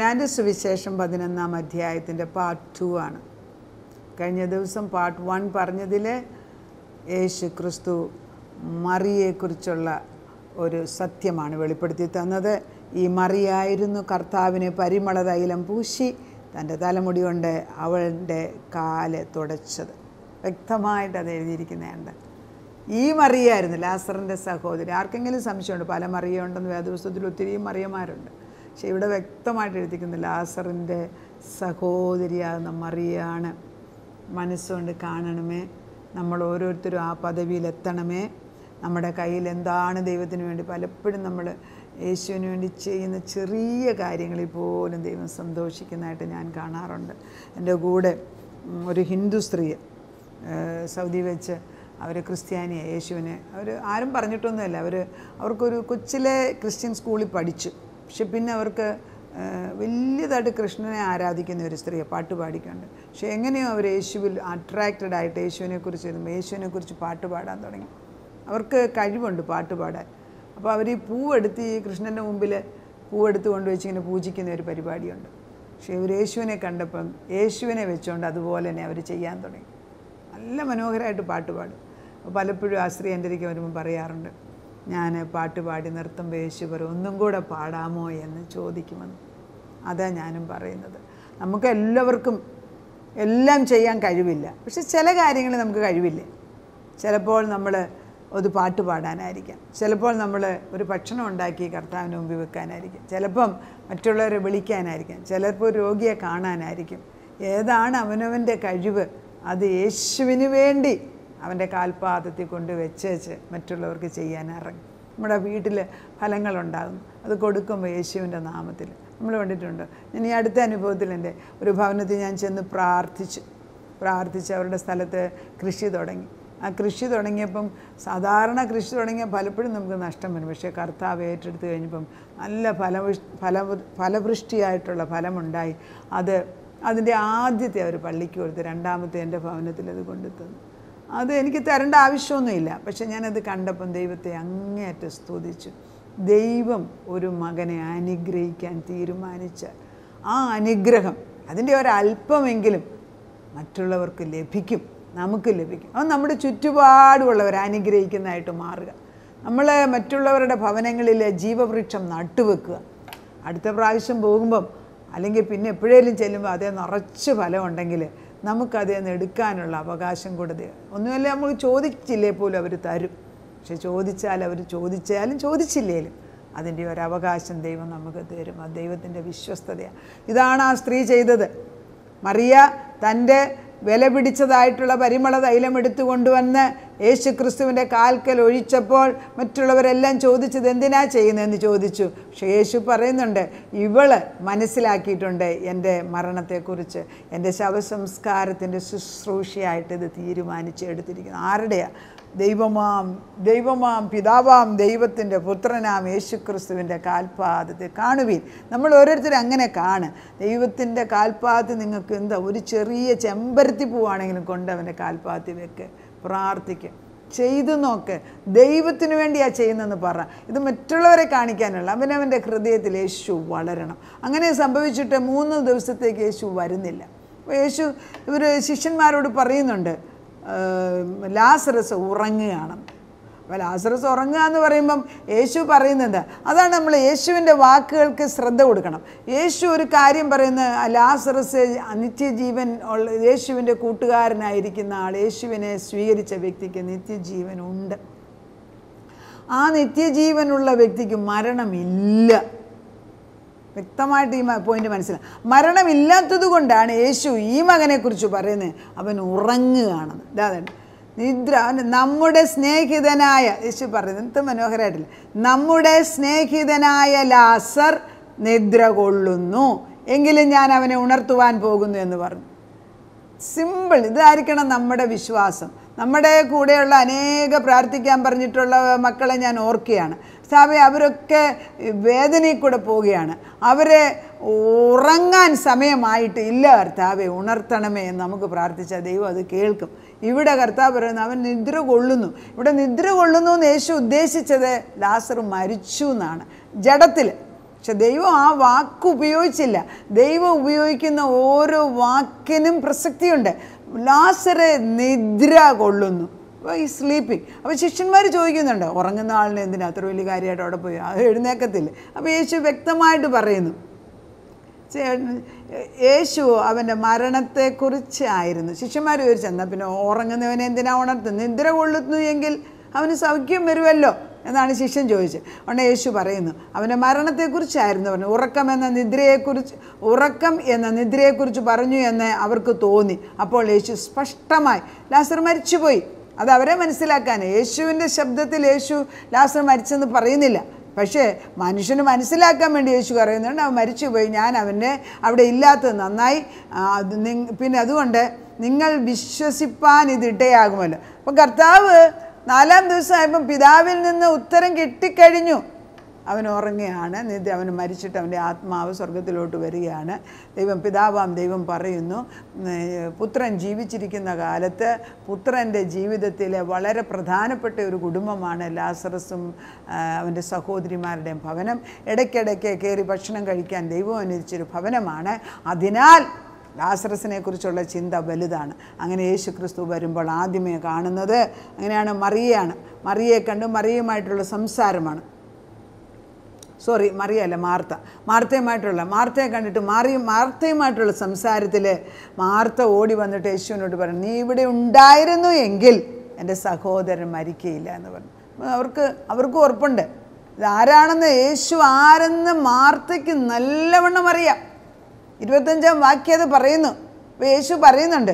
യോഹന്നാൻ്റെ സുവിശേഷം പതിനൊന്നാം അധ്യായത്തിൻ്റെ പാർട്ട് ടു ആണ് കഴിഞ്ഞ ദിവസം പാർട്ട് വൺ പറഞ്ഞതിൽ യേശു ക്രിസ്തു മറിയെക്കുറിച്ചുള്ള ഒരു സത്യമാണ് വെളിപ്പെടുത്തി തന്നത് ഈ മറിയായിരുന്നു കർത്താവിനെ പരിമള തൈലം പൂശി തൻ്റെ തലമുടി കൊണ്ട് അവളുടെ കാല് തുടച്ചത് വ്യക്തമായിട്ട് അത് എഴുതിയിരിക്കുന്നതുണ്ട് ഈ മറിയായിരുന്നു ലാസറിൻ്റെ സഹോദരി ആർക്കെങ്കിലും സംശയമുണ്ട് പല മറിയുണ്ടെന്ന് വേദപുസ്തകത്തിൽ ഒത്തിരി മറിയന്മാരുണ്ട് പക്ഷെ ഇവിടെ വ്യക്തമായിട്ട് എഴുതിക്കുന്ന ലാസറിൻ്റെ സഹോദരിയാകുന്ന മറിയാണ് മനസ്സുകൊണ്ട് കാണണമേ നമ്മൾ ഓരോരുത്തരും ആ പദവിയിലെത്തണമേ നമ്മുടെ കയ്യിൽ എന്താണ് ദൈവത്തിന് വേണ്ടി പലപ്പോഴും നമ്മൾ യേശുവിന് വേണ്ടി ചെയ്യുന്ന ചെറിയ കാര്യങ്ങളിൽ പോലും ദൈവം സന്തോഷിക്കുന്നതായിട്ട് ഞാൻ കാണാറുണ്ട് എൻ്റെ കൂടെ ഉം, ഒരു ഹിന്ദു സ്ത്രീ ഏഹ്, സൗദി വെച്ച് അവർ ക്രിസ്ത്യാനിയെ യേശുവിനെ അവർ ആരും പറഞ്ഞിട്ടൊന്നുമല്ല അവർ അവർക്കൊരു കൊച്ചിലെ ക്രിസ്ത്യൻ സ്കൂളിൽ പഠിച്ചു പക്ഷെ പിന്നെ അവർക്ക് ഏഹ്, വലിയതായിട്ട് കൃഷ്ണനെ ആരാധിക്കുന്ന ഒരു സ്ത്രീയെ പാട്ട് പാടിക്കൊണ്ട് പക്ഷെ എങ്ങനെയോ അവർ യേശുവിൽ അട്രാക്റ്റഡ് ആയിട്ട് യേശുവിനെ കുറിച്ച് എഴുതുമ്പോൾ യേശുവിനെ കുറിച്ച് പാട്ട് പാടാൻ തുടങ്ങി അവർക്ക് കഴിവുണ്ട് പാട്ട് പാടാൻ അപ്പോൾ അവർ ഈ പൂവെടുത്ത് ഈ കൃഷ്ണൻ്റെ മുമ്പിൽ പൂവെടുത്ത് കൊണ്ടുവച്ച് ഇങ്ങനെ പൂജിക്കുന്ന ഒരു പരിപാടിയുണ്ട് പക്ഷേ ഇവർ യേശുവിനെ കണ്ടപ്പം യേശുവിനെ വെച്ചുകൊണ്ട് അതുപോലെ തന്നെ അവർ ചെയ്യാൻ തുടങ്ങി നല്ല മനോഹരമായിട്ട് പാട്ട് പാടും അപ്പോൾ പലപ്പോഴും ആ സ്ത്രീ എൻ്റെ അടുക്കൽ വരുമ്പോൾ പറയാറുണ്ട് ഞാൻ പാട്ട് പാടി നിർത്തുമ്പോൾ യേശു പറയും ഒന്നും കൂടെ പാടാമോ എന്ന് ചോദിക്കുമെന്ന് അതാ ഞാനും പറയുന്നത് നമുക്ക് എല്ലാവർക്കും എല്ലാം ചെയ്യാൻ കഴിവില്ല പക്ഷെ ചില കാര്യങ്ങൾ നമുക്ക് കഴിവില്ലേ ചിലപ്പോൾ നമ്മൾ ഒരു പാട്ട് പാടാനായിരിക്കാം ചിലപ്പോൾ നമ്മൾ ഒരു ഭക്ഷണം ഉണ്ടാക്കി കർത്താവിന് മുമ്പിൽ വെക്കാനായിരിക്കും ചിലപ്പം മറ്റുള്ളവരെ വിളിക്കാനായിരിക്കാം ചിലപ്പോൾ ഒരു രോഗിയെ കാണാനായിരിക്കും ഏതാണ് അവനവൻ്റെ കഴിവ് അത് യേശുവിന് വേണ്ടി അവൻ്റെ കാൽപാദത്തിൽ കൊണ്ട് വെച്ചേച്ച് മറ്റുള്ളവർക്ക് ചെയ്യാൻ ഇറങ്ങും നമ്മുടെ വീട്ടിൽ ഫലങ്ങളുണ്ടാകും അത് കൊടുക്കുമ്പോൾ യേശുവിൻ്റെ നാമത്തിൽ നമ്മൾ കണ്ടിട്ടുണ്ട് ഞാൻ ഈ അടുത്ത അനുഭവത്തിൽ എൻ്റെ ഒരു ഭവനത്തിൽ ഞാൻ ചെന്ന് പ്രാർത്ഥിച്ചു പ്രാർത്ഥിച്ച് അവരുടെ സ്ഥലത്ത് കൃഷി തുടങ്ങി ആ കൃഷി തുടങ്ങിയപ്പം സാധാരണ കൃഷി തുടങ്ങിയ പലപ്പോഴും നമുക്ക് നഷ്ടം വരും പക്ഷേ കർത്താവ് ഏറ്റെടുത്ത് കഴിഞ്ഞപ്പം നല്ല ഫലവൃഷ് ഫല ഫലവൃഷ്ടിയായിട്ടുള്ള ഫലമുണ്ടായി അത് അതിൻ്റെ ആദ്യത്തെ അവർ പള്ളിക്ക് കൊടുത്ത് രണ്ടാമത്തെ എൻ്റെ ഭവനത്തിൽ അത് കൊണ്ടുത്തന്നു അത് എനിക്ക് തരേണ്ട ആവശ്യമൊന്നുമില്ല പക്ഷെ ഞാനത് കണ്ടപ്പം ദൈവത്തെ അങ്ങേയറ്റം സ്തുതിച്ചു ദൈവം ഒരു മകനെ അനുഗ്രഹിക്കാൻ തീരുമാനിച്ച ആ അനുഗ്രഹം അതിൻ്റെ ഒരല്പമെങ്കിലും മറ്റുള്ളവർക്ക് ലഭിക്കും നമുക്ക് ലഭിക്കും അത് നമ്മുടെ ചുറ്റുപാടുമുള്ളവർ അനുഗ്രഹിക്കുന്നതായിട്ട് മാറുക നമ്മൾ മറ്റുള്ളവരുടെ ഭവനങ്ങളിൽ ജീവവൃക്ഷം നട്ടുവെക്കുക അടുത്ത പ്രാവശ്യം പോകുമ്പം അല്ലെങ്കിൽ പിന്നെ എപ്പോഴേലും ചെല്ലുമ്പോൾ അതേ നിറച്ച് ഫലം ഉണ്ടെങ്കിൽ നമുക്കതിൽ നിന്ന് എടുക്കാനുള്ള അവകാശം കൂടെ ദൈവം ഒന്നുമല്ല നമുക്ക് ചോദിച്ചില്ലേ പോലും അവർ തരും പക്ഷെ ചോദിച്ചാൽ അവർ ചോദിച്ചാലും ചോദിച്ചില്ലേലും അതിൻ്റെ ഒരു അവകാശം ദൈവം നമുക്ക് തരും അത് ദൈവത്തിൻ്റെ വിശ്വസ്തതയാണ് ഇതാണ് ആ സ്ത്രീ ചെയ്തത് മറിയ തൻ്റെ വില പിടിച്ചതായിട്ടുള്ള പരിമള തൈലം എടുത്തു കൊണ്ടുവന്ന് യേശു ക്രിസ്തുവിൻ്റെ കാൽക്കൽ ഒഴിച്ചപ്പോൾ മറ്റുള്ളവരെല്ലാം ചോദിച്ചത് എന്തിനാ ചെയ്യുന്നതെന്ന് ചോദിച്ചു പക്ഷേ യേശു പറയുന്നുണ്ട് ഇവള് മനസ്സിലാക്കിയിട്ടുണ്ട് എൻ്റെ മരണത്തെക്കുറിച്ച് എൻ്റെ ശവസംസ്കാരത്തിൻ്റെ ശുശ്രൂഷയായിട്ട് ഇത് തീരുമാനിച്ച് എടുത്തിരിക്കുന്നു ആരുടെയാ ദൈവമാം ദൈവമാം പിതാവാം ദൈവത്തിൻ്റെ പുത്രനാം യേശുക്രിസ്തുവിൻ്റെ കാൽപാദത്തെ കാണുവീൻ നമ്മൾ ഓരോരുത്തരും അങ്ങനെ കാണ് ദൈവത്തിൻ്റെ കാൽപാദത്തിൽ നിങ്ങൾക്ക് എന്താ ഒരു ചെറിയ ചെമ്പരത്തി പൂവാണെങ്കിലും കൊണ്ട് അവൻ്റെ കാൽപാദത്തിൽ വെക്ക് പ്രാർത്ഥിക്കും ചെയ്തു നോക്ക് ദൈവത്തിന് വേണ്ടിയാ ചെയ്യുന്നതെന്ന് പറ ഇത് മറ്റുള്ളവരെ കാണിക്കാനുള്ള അവനവൻ്റെ ഹൃദയത്തിൽ യേശു വളരണം അങ്ങനെ സംഭവിച്ചിട്ട് മൂന്ന് ദിവസത്തേക്ക് യേശു വരുന്നില്ല അപ്പോൾ യേശു ഇവർ ശിഷ്യന്മാരോട് പറയുന്നുണ്ട് ഏഹ്, ലാസറസ് ഉറങ്ങുകയാണെന്ന് അപ്പോൾ ലാസറസ് ഉറങ്ങുക എന്ന് പറയുമ്പം യേശു പറയുന്നത് അതാണ് നമ്മൾ യേശുവിൻ്റെ വാക്കുകൾക്ക് ശ്രദ്ധ കൊടുക്കണം യേശു ഒരു കാര്യം പറയുന്ന ആ ലാസറസ് നിത്യജീവൻ ഉള്ള യേശുവിൻ്റെ കൂട്ടുകാരനായിരിക്കുന്ന ആൾ യേശുവിനെ സ്വീകരിച്ച വ്യക്തിക്ക് നിത്യജീവൻ ഉണ്ട് ആ നിത്യജീവനുള്ള വ്യക്തിക്ക് മരണമില്ല വ്യക്തമായിട്ട് ഈ പോയിന്റ് മനസ്സിലായി മരണമില്ലാത്തത് കൊണ്ടാണ് യേശു ഈ മകനെക്കുറിച്ച് പറയുന്നത് അവൻ ഉറങ്ങുകയാണെന്ന് ഇതാണ് നിദ്ര അവന് നമ്മുടെ സ്നേഹിതനായ യേശു പറയുന്നത് എന്ത് മനോഹരമായിട്ടില്ല നമ്മുടെ സ്നേഹിതനായ ലാസർ നിദ്ര കൊള്ളുന്നു എങ്കിലും ഞാൻ അവനെ ഉണർത്തുവാൻ പോകുന്നു എന്ന് പറഞ്ഞു സിമ്പിൾ ഇതായിരിക്കണം നമ്മുടെ വിശ്വാസം നമ്മുടെ കൂടെയുള്ള അനേക പ്രാർത്ഥിക്കാൻ പറഞ്ഞിട്ടുള്ള മക്കളെ ഞാൻ ഓർക്കുകയാണ് സാബെ അവരൊക്കെ വേദനയിൽ കൂടെ പോവുകയാണ് അവരെ ഉറങ്ങാൻ സമയമായിട്ട് ഇല്ല കർത്താവെ ഉണർത്തണമേ എന്ന് നമുക്ക് പ്രാർത്ഥിച്ചാൽ ദൈവം അത് കേൾക്കും ഇവിടെ കർത്താവ് പറയുന്നത് അവൻ നിദ്ര കൊള്ളുന്നു ഇവിടെ നിദ്ര കൊള്ളുന്നു എന്ന് യേശു ഉദ്ദേശിച്ചത് ലാസർ മരിച്ചു എന്നാണ് ജഡത്തിൽ പക്ഷെ ദൈവം ആ വാക്ക് ഉപയോഗിച്ചില്ല ദൈവം ഉപയോഗിക്കുന്ന ഓരോ വാക്കിനും പ്രസക്തിയുണ്ട് ലാസറെ നിദ്ര കൊള്ളുന്നു അപ്പോൾ ഈ സ്ലീപ്പിംഗ് അപ്പോൾ ശിഷ്യന്മാർ ചോദിക്കുന്നുണ്ട് ഉറങ്ങുന്ന ആളിനെ എന്തിനാ അത്ര വലിയ കാര്യമായിട്ട് അവിടെ പോയി അത് എഴുന്നേക്കത്തില്ല അപ്പോൾ യേശു വ്യക്തമായിട്ട് പറയുന്നു ചേ- യേശു അവൻ്റെ മരണത്തെക്കുറിച്ചായിരുന്നു ശിഷ്യന്മാർ ചോദിച്ചു എന്നാൽ പിന്നെ ഉറങ്ങുന്നവനെ എന്തിനാ ഉണർത്തുന്നത് നിദ്ര കൊള്ളുന്നു എങ്കിൽ അവന് സൗഖ്യം വരുമല്ലോ എന്നാണ് ശിഷ്യൻ ചോദിച്ചത് അതുകൊണ്ട് യേശു പറയുന്നു അവൻ്റെ മരണത്തെക്കുറിച്ചായിരുന്നു പറഞ്ഞു ഉറക്കം എന്ന നിദ്രയെക്കുറിച്ച് ഉറക്കം എന്ന നിദ്രയെക്കുറിച്ച് പറഞ്ഞു എന്ന് അവർക്ക് തോന്നി അപ്പോൾ യേശു സ്പഷ്ടമായി ലാസർ മരിച്ചുപോയി അത് അവരെ മനസ്സിലാക്കാൻ യേശുവിൻ്റെ ശബ്ദത്തിൽ യേശു ലാസർ മരിച്ചെന്ന് പറയുന്നില്ല പക്ഷേ മനുഷ്യന് മനസ്സിലാക്കാൻ വേണ്ടി യേശു പറയുന്നുണ്ട് അവൻ മരിച്ചുപോയി ഞാൻ അവനെ അവിടെ ഇല്ലാത്തത് നന്നായി ആ, അത് നിങ്- പിന്നെ അതുകൊണ്ട് നിങ്ങൾ വിശ്വസിപ്പാൻ ഇത് ഇടയാകുമല്ലോ അപ്പം കർത്താവ് നാലാം ദിവസമായപ്പം പിതാവിൽ നിന്ന് ഉത്തരം കിട്ടിക്കഴിഞ്ഞു അവൻ ഉറങ്ങുകയാണ് നിത്യ അവൻ മരിച്ചിട്ട് അവൻ്റെ ആത്മാവ് സ്വർഗത്തിലോട്ട് വരികയാണ് ദൈവം പിതാവാം ദൈവം പറയുന്നു ഉം, പുത്രൻ ജീവിച്ചിരിക്കുന്ന കാലത്ത് പുത്രൻ്റെ ജീവിതത്തിലെ വളരെ പ്രധാനപ്പെട്ട ഒരു കുടുംബമാണ് ലാസറസും ആ, അവൻ്റെ സഹോദരിമാരുടെയും ഭവനം ഇടയ്ക്കിടയ്ക്ക് കയറി ഭക്ഷണം കഴിക്കാൻ ദൈവം അനുവദിച്ചൊരു ഭവനമാണ് അതിനാൽ ലാസറസിനെ കുറിച്ചുള്ള ചിന്ത വലുതാണ് അങ്ങനെ യേശു ക്രിസ്തു വരുമ്പോൾ ആദ്യമേ കാണുന്നത് അങ്ങനെയാണ് മറിയയാണ് മറിയെ കണ്ട് മറിയുമായിട്ടുള്ള സംസാരമാണ് സോറി മറിയല്ല മാർത്ത മാർത്തയുമായിട്ടുള്ള മാർത്തയെ കണ്ടിട്ട് മാറി മാർത്തയുമായിട്ടുള്ള സംസാരത്തിൽ മാർത്ത ഓടി വന്നിട്ട് യേശുവിനോട് പറഞ്ഞു നീ ഇവിടെ ഉണ്ടായിരുന്നു എങ്കിൽ എൻ്റെ സഹോദരൻ മരിക്കയില്ല എന്ന് പറഞ്ഞു അപ്പോൾ അവർക്ക് അവർക്ക് ഉറപ്പുണ്ട് ഇതാരാണെന്ന് യേശു ആരെന്ന് മാർത്തയ്ക്ക് നല്ലവണ്ണം അറിയാം ഇരുപത്തഞ്ചാം വാക്യം അത് പറയുന്നു അപ്പോൾ യേശു പറയുന്നുണ്ട്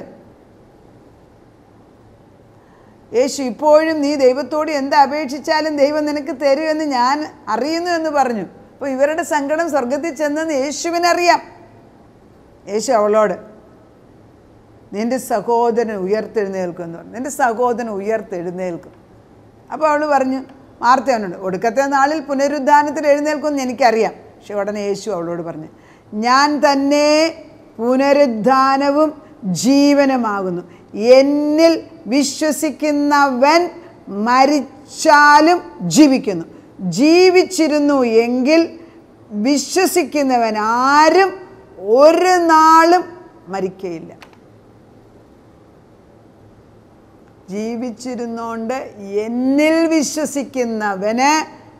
യേശു ഇപ്പോഴും നീ ദൈവത്തോട് എന്ത് അപേക്ഷിച്ചാലും ദൈവം നിനക്ക് തരുമെന്ന് ഞാൻ അറിയുന്നു എന്ന് പറഞ്ഞു അപ്പോൾ ഇവരുടെ സങ്കടം സ്വർഗത്തിൽ ചെന്നെന്ന് യേശുവിനറിയാം യേശു അവളോട് നിന്റെ സഹോദരൻ ഉയർത്തെഴുന്നേൽക്കും എന്ന് പറഞ്ഞു നിന്റെ സഹോദരൻ ഉയർത്തെഴുന്നേൽക്കും അപ്പോൾ അവൾ പറഞ്ഞു മാർത്തവനോട് ഒടുക്കത്തെ നാളിൽ പുനരുദ്ധാനത്തിൽ എഴുന്നേൽക്കുമെന്ന് എനിക്കറിയാം പക്ഷെ ഉടനെ യേശു അവളോട് പറഞ്ഞു ഞാൻ തന്നെ പുനരുദ്ധാനവും ജീവനുമാകുന്നു എന്നിൽ വിശ്വസിക്കുന്നവൻ മരിച്ചാലും ജീവിക്കുന്നു ജീവിച്ചിരുന്നു എങ്കിൽ വിശ്വസിക്കുന്നവൻ ആരും ഒരു നാളും മരിക്കയില്ല ജീവിച്ചിരുന്നോണ്ട് എന്നിൽ വിശ്വസിക്കുന്നവന്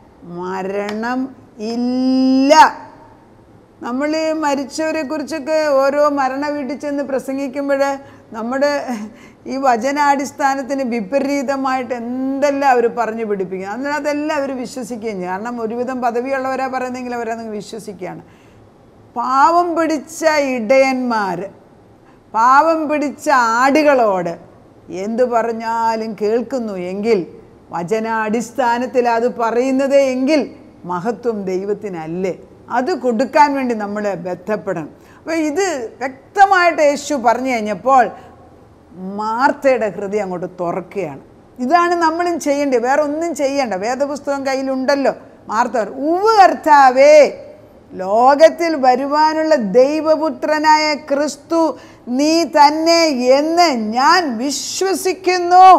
മരണം ഇല്ല നമ്മൾ ഈ മരിച്ചവരെ കുറിച്ചൊക്കെ ഓരോ മരണ വീട്ടിൽ ചെന്ന് പ്രസംഗിക്കുമ്പോൾ നമ്മുടെ ഈ വചനാടിസ്ഥാനത്തിന് വിപരീതമായിട്ട് എന്തെല്ലാം അവർ പറഞ്ഞു പിടിപ്പിക്കും അന്നേരം അതെല്ലാം അവർ വിശ്വസിക്കുകയും ചെയ്യും കാരണം ഒരുവിധം പദവിയുള്ളവരാ പറയുന്നെങ്കിൽ അവരതങ്ങ് വിശ്വസിക്കുകയാണ് പാവം പിടിച്ച ഇടയന്മാർ പാവം പിടിച്ച ആടുകളോട് എന്തു പറഞ്ഞാലും കേൾക്കുന്നു എങ്കിൽ വചനാടിസ്ഥാനത്തിൽ അത് പറയുന്നത് എങ്കിൽ മഹത്വം ദൈവത്തിനല്ലേ അത് കൊടുക്കാൻ വേണ്ടി നമ്മൾ ബന്ധപ്പെടണം അപ്പോൾ ഇത് വ്യക്തമായിട്ട് യേശു പറഞ്ഞു കഴിഞ്ഞപ്പോൾ മാർത്തയുടെ ഹൃദയം അങ്ങോട്ട് തുറക്കുകയാണ് ഇതാണ് നമ്മളും ചെയ്യേണ്ടത് വേറെ ഒന്നും ചെയ്യണ്ട വേദപുസ്തകം കയ്യിലുണ്ടല്ലോ മാർത്ത പറഞ്ഞു, ഉവ്വ് കർത്താവേ ലോകത്തിൽ വരുവാനുള്ള ദൈവപുത്രനായ ക്രിസ്തു നീ തന്നെ എന്ന് ഞാൻ വിശ്വസിക്കുന്നു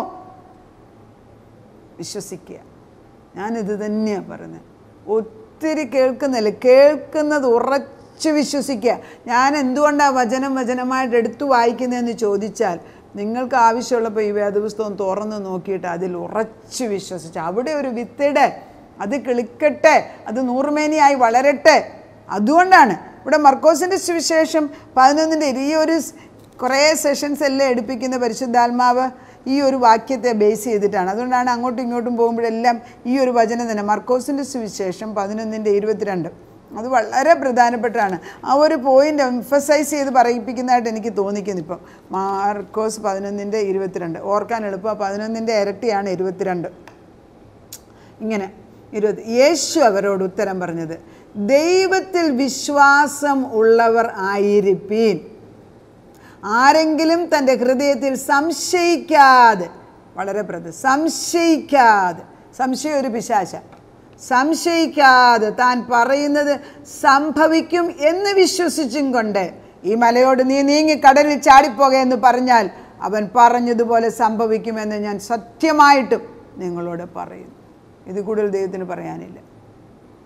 വിശ്വസിക്കുക ഞാനിത് തന്നെയാണ് പറയുന്നത് ഒത്തിരി കേൾക്കുന്നില്ല കേൾക്കുന്നത് ഉറച്ച് വിശ്വസിക്കുക ഞാൻ എന്തുകൊണ്ടാണ് വചനം വചനമായിട്ട് എടുത്തു വായിക്കുന്നതെന്ന് ചോദിച്ചാൽ നിങ്ങൾക്ക് ആവശ്യമുള്ളപ്പോൾ ഈ വേദപുസ്തകം തുറന്ന് നോക്കിയിട്ട് അതിൽ ഉറച്ച് വിശ്വസിച്ച് അവിടെ ഒരു വിത്തിടെ അത് കിളിക്കട്ടെ അത് നൂറുമേനിയായി വളരട്ടെ അതുകൊണ്ടാണ് ഇവിടെ മർക്കോസിൻ്റെ സുവിശേഷം പതിനൊന്നിൻ്റെ ഈ ഒരു സ് കുറേ സെഷൻസ് എല്ലാം എടുപ്പിക്കുന്ന പരിശുദ്ധാത്മാവ് ഈ ഒരു വാക്യത്തെ ബേസ് ചെയ്തിട്ടാണ് അതുകൊണ്ടാണ് അങ്ങോട്ടും ഇങ്ങോട്ടും പോകുമ്പോഴെല്ലാം ഈ ഒരു വചനം തന്നെ മർക്കോസിൻ്റെ സുവിശേഷം പതിനൊന്നിൻ്റെ ഇരുപത്തിരണ്ട് അത് വളരെ പ്രധാനപ്പെട്ടാണ് ആ ഒരു പോയിന്റ് എംഫസൈസ് ചെയ്ത് പറയിപ്പിക്കുന്നതായിട്ട് എനിക്ക് തോന്നിക്കുന്നു ഇപ്പം മാർക്കോസ് പതിനൊന്നിൻ്റെ ഇരുപത്തിരണ്ട് ഓർക്കാൻ എളുപ്പം പതിനൊന്നിൻ്റെ ഇരട്ടിയാണ് ഇരുപത്തിരണ്ട് ഇങ്ങനെ ഇരുപത് യേശു അവരോട് ഉത്തരം പറഞ്ഞത് ദൈവത്തിൽ വിശ്വാസം ഉള്ളവർ ആയിരിപ്പീൻ ആരെങ്കിലും തൻ്റെ ഹൃദയത്തിൽ സംശയിക്കാതെ വളരെ പ്രധാനം സംശയിക്കാതെ സംശയം ഒരു പിശാച സംശയിക്കാതെ താൻ പറയുന്നത് സംഭവിക്കും എന്ന് വിശ്വസിച്ചും കൊണ്ട് ഈ മലയോട് നീ നീങ്ങി കടലിൽ ചാടിപ്പോക എന്ന് പറഞ്ഞാൽ അവൻ പറഞ്ഞതുപോലെ സംഭവിക്കുമെന്ന് ഞാൻ സത്യമായിട്ടും നിങ്ങളോട് പറയുന്നു ഇത് കൂടുതൽ ദൈവത്തിന് പറയാനില്ല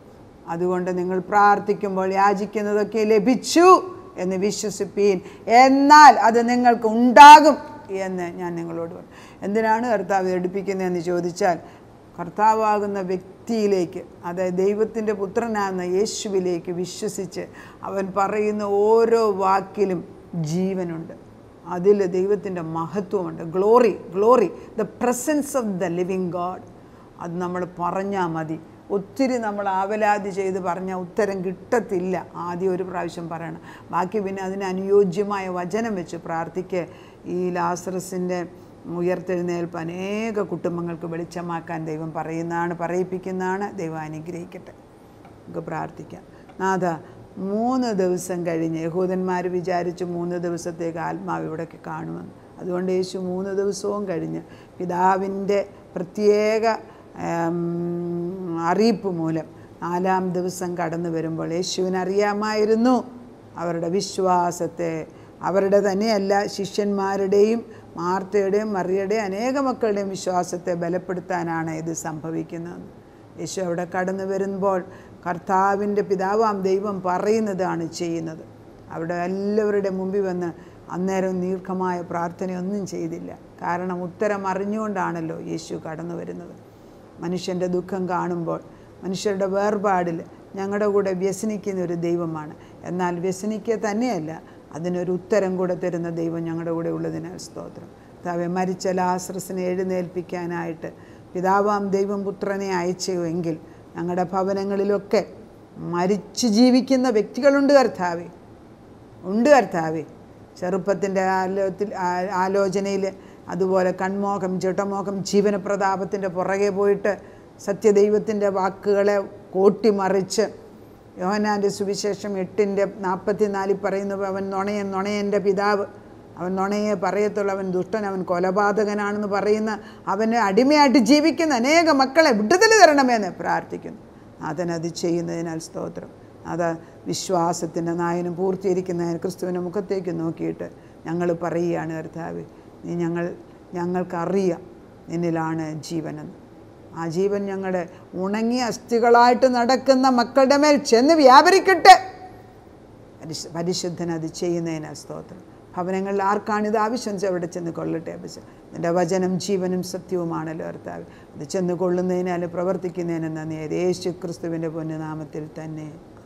അതുകൊണ്ട് നിങ്ങൾ പ്രാർത്ഥിക്കുമ്പോൾ യാചിക്കുന്നതൊക്കെ ലഭിച്ചു എന്ന് വിശ്വസിപ്പീൻ എന്നാൽ അത് നിങ്ങൾക്ക് ഉണ്ടാകും എന്ന് ഞാൻ നിങ്ങളോട് പറഞ്ഞു എന്തിനാണ് കർത്താവ് ഇത് എടുപ്പിക്കുന്നതെന്ന് ചോദിച്ചാൽ കർത്താവാകുന്ന വ്യക്തിയിലേക്ക് അതായത് ദൈവത്തിൻ്റെ പുത്രനാകുന്ന യേശുവിലേക്ക് വിശ്വസിച്ച് അവൻ പറയുന്ന ഓരോ വാക്കിലും ജീവനുണ്ട് അതിൽ ദൈവത്തിൻ്റെ മഹത്വമുണ്ട് glory glory the presence of the living God അത് നമ്മൾ പറഞ്ഞാൽ മതി ഒത്തിരി നമ്മൾ ആവലാതി ചെയ്ത് പറഞ്ഞാൽ ഉത്തരം കിട്ടത്തില്ല ആദ്യം ഒരു പ്രാവശ്യം പറയണം ബാക്കി പിന്നെ അതിന് അനുയോജ്യമായ വചനം വെച്ച് പ്രാർത്ഥിക്കുക ഈ ലാസറസിൻ്റെ ഉയർത്തെഴുന്നേൽപ്പ് അനേക കുടുംബങ്ങൾക്ക് വെളിച്ചമാക്കാൻ ദൈവം പറയുന്നതാണ് പറയിപ്പിക്കുന്നതാണ് ദൈവം അനുഗ്രഹിക്കട്ടെ നമുക്ക് പ്രാർത്ഥിക്കാം നാഥ മൂന്ന് ദിവസം കഴിഞ്ഞ് യഹൂദന്മാർ വിചാരിച്ചു മൂന്ന് ദിവസത്തേക്ക് ആത്മാവ് ഇവിടേക്ക് കാണുമെന്ന് അതുകൊണ്ട് യേശു മൂന്ന് ദിവസവും കഴിഞ്ഞ് പിതാവിൻ്റെ പ്രത്യേക ഉം, അറിയിപ്പ് മൂലം നാലാം ദിവസം കടന്നു വരുമ്പോൾ യേശുവിന് അറിയാമായിരുന്നു അവരുടെ വിശ്വാസത്തെ അവരുടെ തന്നെയല്ല ശിഷ്യന്മാരുടെയും മാർത്തയുടെയും മറിയുടെയും അനേക മക്കളുടെയും വിശ്വാസത്തെ ബലപ്പെടുത്താനാണ് ഇത് സംഭവിക്കുന്നത് യേശു അവിടെ കടന്നു വരുമ്പോൾ കർത്താവിൻ്റെ പിതാവാം ദൈവം പറയുന്നതാണ് ചെയ്യുന്നത് അവിടെ എല്ലാവരുടെ മുമ്പിൽ വന്ന് അന്നേരം ദീർഘമായ പ്രാർത്ഥനയൊന്നും ചെയ്തില്ല കാരണം ഉത്തരം അറിഞ്ഞുകൊണ്ടാണല്ലോ യേശു കടന്നു വരുന്നത് മനുഷ്യൻ്റെ ദുഃഖം കാണുമ്പോൾ മനുഷ്യരുടെ വേർപാടിൽ ഞങ്ങളുടെ കൂടെ വ്യസനിക്കുന്ന ഒരു ദൈവമാണ് എന്നാൽ വ്യസനിക്കുക തന്നെയല്ല അതിനൊരു ഉത്തരം കൂടെ തരുന്ന ദൈവം ഞങ്ങളുടെ കൂടെ ഉള്ളതിനാൽ സ്തോത്രം താവെ മരിച്ച ലാസ്രസിനെ എഴുന്നേൽപ്പിക്കാനായിട്ട് പിതാവാം ദൈവം പുത്രനെ അയച്ചുവെങ്കിൽ ഞങ്ങളുടെ ഭവനങ്ങളിലൊക്കെ മരിച്ചു ജീവിക്കുന്ന വ്യക്തികളുണ്ട് കർത്താവേ ഉണ്ട് കർത്താവേ ചെറുപ്പത്തിൻ്റെ ആലോത്തിൽ ആ- ആലോചനയിൽ അതുപോലെ കൺമോഹം ജഡമോഹം ജീവനപ്രതാപത്തിൻ്റെ പുറകെ പോയിട്ട് സത്യദൈവത്തിൻ്റെ വാക്കുകളെ കോട്ടിമറിച്ച് യോഹനാൻ്റെ സുവിശേഷം എട്ടിൻ്റെ നാൽപ്പത്തിനാലിൽ പറയുന്നു അവൻ നുണയൻ നുണയൻ്റെ പിതാവ് അവൻ നുണയെ പറയത്തുള്ളൂ അവൻ ദുഷ്ടൻ അവൻ കൊലപാതകനാണെന്ന് പറയുന്ന അവനെ അടിമയായിട്ട് ജീവിക്കുന്ന അനേക മക്കളെ വിടുതൽ തരണമെന്ന് പ്രാർത്ഥിക്കുന്നു നാഥൻ അത് ചെയ്യുന്നതിനാൽ സ്തോത്രം അത് വിശ്വാസത്തിൻ്റെ നായനും പൂർത്തീകരിക്കുന്ന ക്രിസ്തുവിൻ്റെ മുഖത്തേക്ക് നോക്കിയിട്ട് ഞങ്ങൾ പറയുകയാണ് കർത്താവ് നീ ഞങ്ങൾ ഞങ്ങൾക്കറിയാം നിന്നിലാണ് ജീവനെന്ന് ആ ജീവൻ ഞങ്ങളുടെ ഉണങ്ങിയ അസ്ഥികളായിട്ട് നടക്കുന്ന മക്കളുടെ മേൽ ചെന്ന് വ്യാപരിക്കട്ടെ പരിശു പരിശുദ്ധൻ അത് ചെയ്യുന്നതിന് സ്തോത്രം ഭവനങ്ങളിൽ ആർക്കാണ് ഇത് ആവശ്യം വെച്ചാൽ അവിടെ ചെന്ന് കൊള്ളട്ടെ പക്ഷേ നിൻ്റെ വചനം ജീവനും സത്യവുമാണല്ലോ കർത്താവ് അത് ചെന്ന് കൊള്ളുന്നതിനാൽ പ്രവർത്തിക്കുന്നതിന് നന്ദി യേശു ക്രിസ്തുവിൻ്റെ പൊന്നുനാമത്തിൽ തന്നെ